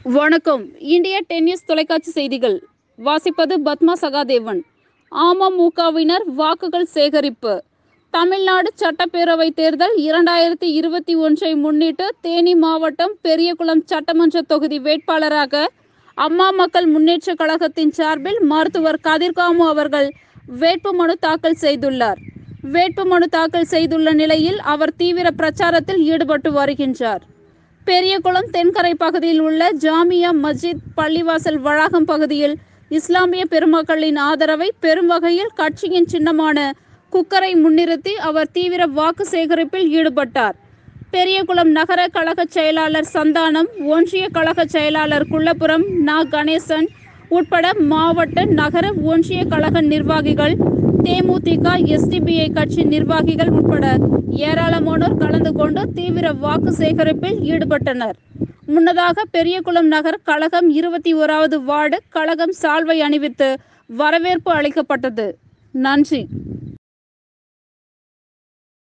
வணக்கம் இந்திய டென்னிஸ் தொலைக்காட்சி செய்திகள் வாசிப்பது பத்மா சகாதேவன் அமமுகவினர் வாக்குகள் சேகரிப்பு தமிழ்நாடு சட்டப்பேரவை தேர்தல் இரண்டாயிரத்தி இருபத்தி ஒன்றை முன்னிட்டு தேனி மாவட்டம் பெரியகுளம் சட்டமன்ற தொகுதி வேட்பாளராக அம்மா மக்கள் முன்னேற்ற கழகத்தின் சார்பில் மருத்துவர் கதிர்காமு அவர்கள் வேட்புமனு தாக்கல் செய்துள்ளார் வேட்புமனு தாக்கல் செய்துள்ள நிலையில் அவர் தீவிர பிரச்சாரத்தில் ஈடுபட்டு வருகின்றார் பெரியகுளம் தென்கரை பகுதியில் உள்ள ஜாமியா மஸ்ஜித் பள்ளிவாசல் வளாகம் பகுதியில் இஸ்லாமிய பெருமக்களின் ஆதரவை பெரும் வகையில் கட்சியின் சின்னமான குக்கரை முன்னிறுத்தி அவர் தீவிர வாக்கு சேகரிப்பில் ஈடுபட்டார் பெரியகுளம் நகர கழக செயலாளர் சந்தானம் ஒன்றிய கழக செயலாளர் குள்ளப்புறம் நா கணேசன் உட்பட மாவட்ட நகர ஒன்றிய கழக நிர்வாகிகள் தேமுதிக எஸ்டிபிஐ கட்சி நிர்வாகிகள் உட்பட ஏராளமானோர் கலந்து கொண்டு தீவிர வாக்கு சேகரிப்பில் ஈடுபட்டனர் முன்னதாக பெரியகுளம் நகர் கழகம் இருபத்தி ஓராவது வார்டு கழகம் சால்வை அணிவித்து வரவேற்பு அளிக்கப்பட்டது நன்றி